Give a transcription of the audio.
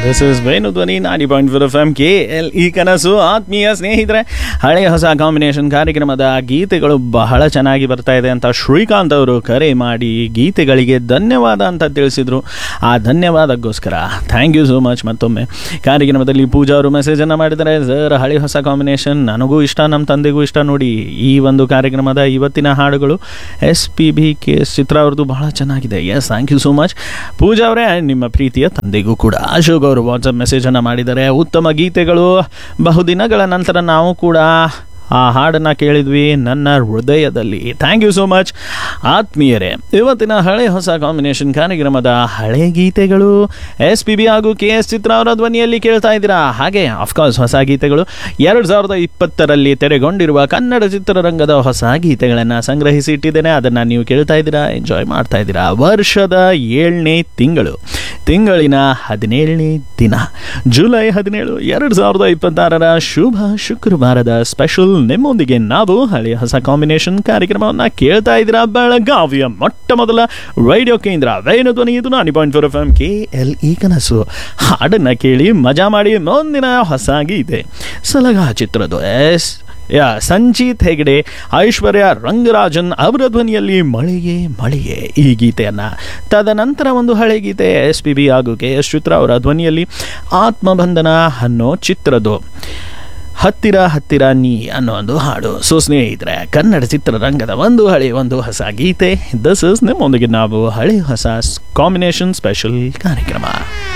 this is Venu Dhwani ninety point four F M K L ಈ ಕನಸು ಆತ್ಮೀಯ ಸ್ನೇಹಿತರೆ ಹಳೆಯ ಹೊಸ ಕಾಂಬಿನೇಷನ್ ಕಾರ್ಯಕ್ರಮದ ಗೀತೆಗಳು ಬಹಳ ಚೆನ್ನಾಗಿ ಬರ್ತಾ ಇದೆ ಅಂತ ಶ್ರೀಕಾಂತ್ ಅವರು ಕರೆ ಮಾಡಿ ಗೀತೆಗಳಿಗೆ ಧನ್ಯವಾದ ಅಂತ ತಿಳಿಸಿದ್ರು ಆ ಧನ್ಯವಾದಕ್ಕೋಸ್ಕರ ಥ್ಯಾಂಕ್ ಯು ಸೋ ಮಚ್ ಮತ್ತೊಮ್ಮೆ ಕಾರ್ಯಕ್ರಮದಲ್ಲಿ ಪೂಜಾ ಅವರು ಮೆಸೇಜನ್ನು ಮಾಡಿದ್ದಾರೆ ಸರ್ ಹಳೆ ಹೊಸ ಕಾಂಬಿನೇಷನ್ ನನಗೂ ಇಷ್ಟ ನಮ್ಮ ತಂದೆಗೂ ಇಷ್ಟ ನೋಡಿ ಈ ಒಂದು ಕಾರ್ಯಕ್ರಮದ ಇವತ್ತಿನ ಹಾಡುಗಳು S P B K S Chitra ಅವ್ರದ್ದು ಬಹಳ ಚೆನ್ನಾಗಿದೆ yes thank you so much Pooja ಅವರೇ ಆ್ಯಂಡ್ ನಿಮ್ಮ ಪ್ರೀತಿಯ ತಂದೆಗೂ ಕೂಡ ಅಶೋಕ್ ಅವರು ವಾಟ್ಸಪ್ ಮೆಸೇಜನ್ನು ಮಾಡಿದ್ದಾರೆ ಉತ್ತಮ ಗೀತೆಗಳು ಬಹುದಿನಗಳ ನಂತರ ನಾವು ಕೂಡ ಆ ಹಾಡನ್ನು ಕೇಳಿದ್ವಿ ನನ್ನ ಹೃದಯದಲ್ಲಿ ಥ್ಯಾಂಕ್ ಯು ಸೋ ಮಚ್ ಆತ್ಮೀಯರೇ ಇವತ್ತಿನ ಹಳೆ ಹೊಸ ಕಾಂಬಿನೇಷನ್ ಕಾರ್ಯಕ್ರಮದ ಹಳೆ ಗೀತೆಗಳು ಎಸ್ ಪಿ ಬಿ ಹಾಗೂ ಕೆ ಎಸ್ ಚಿತ್ರ ಅವರ ಧ್ವನಿಯಲ್ಲಿ ಕೇಳ್ತಾ ಇದ್ದೀರಾ ಹಾಗೆ ಅಫ್ಕೋರ್ಸ್ ಹೊಸ ಗೀತೆಗಳು ಎರಡು ಸಾವಿರದ ಇಪ್ಪತ್ತರಲ್ಲಿ ತೆರೆಗೊಂಡಿರುವ ಕನ್ನಡ ಚಿತ್ರರಂಗದ ಹೊಸ ಗೀತೆಗಳನ್ನು ಸಂಗ್ರಹಿಸಿ ಇಟ್ಟಿದ್ದೇನೆ ಅದನ್ನು ನೀವು ಕೇಳ್ತಾ ಇದ್ದೀರಾ ಎಂಜಾಯ್ ಮಾಡ್ತಾ ಇದ್ದೀರಾ ವರ್ಷದ ಏಳನೇ ತಿಂಗಳು ತಿಂಗಳಿನ ಹದಿನೇಳನೇ ದಿನ ಜುಲೈ ಹದಿನೇಳು ಎರಡು ಸಾವಿರದ ಇಪ್ಪತ್ತಾರರ ಶುಭ ಶುಕ್ರವಾರದ ಸ್ಪೆಷಲ್ ನಿಮ್ಮೊಂದಿಗೆ ನಾವು ಹಳೆಯ ಹೊಸ ಕಾಂಬಿನೇಷನ್ ಕಾರ್ಯಕ್ರಮವನ್ನು ಕೇಳ್ತಾ ಇದ್ದೀರಾ ಬೆಳಗಾವಿಯ ಮೊಟ್ಟ ಮೊದಲ ರೇಡಿಯೋ ಕೇಂದ್ರ ವೇಣು ಧ್ವನಿ ಇದು ninety point four F M K L ಈ ಕನಸು ಹಾಡನ್ನು ಕೇಳಿ ಮಜಾ ಮಾಡಿ ಮುಂದಿನ ಹೊಸ ಗೀತೆ ಸಲಗಾ ಚಿತ್ರದ ಎಸ್ ಯಾ ಸಂಜೀತ್ ಹೆಗ್ಡೆ ಐಶ್ವರ್ಯ ರಂಗರಾಜನ್ ಅವರ ಧ್ವನಿಯಲ್ಲಿ ಮಳೆಯೇ ಮಳೆಯೇ ಈ ಗೀತೆಯನ್ನು ತದನಂತರ ಒಂದು ಹಳೆ ಗೀತೆ ಎಸ್ ಪಿ ಬಿ ಹಾಗೂ ಕೆ ಎಸ್ ಚಿತ್ರ ಅವರ ಧ್ವನಿಯಲ್ಲಿ ಆತ್ಮಬಂಧನ ಅನ್ನೋ ಚಿತ್ರದ್ದು ಹತ್ತಿರ ಹತ್ತಿರ ನೀ ಅನ್ನೋ ಒಂದು ಹಾಡು ಸೊ ಸ್ನೇಹಿತರೆ ಕನ್ನಡ ಚಿತ್ರರಂಗದ ಒಂದು ಹಳೆ ಒಂದು ಹೊಸ ಗೀತೆ ದಿಸ್ ಇಸ್ ನಿಮ್ಮೊಂದಿಗೆ ನಾವು ಹಳೆ ಹೊಸ ಕಾಂಬಿನೇಷನ್ ಸ್ಪೆಷಲ್ ಕಾರ್ಯಕ್ರಮ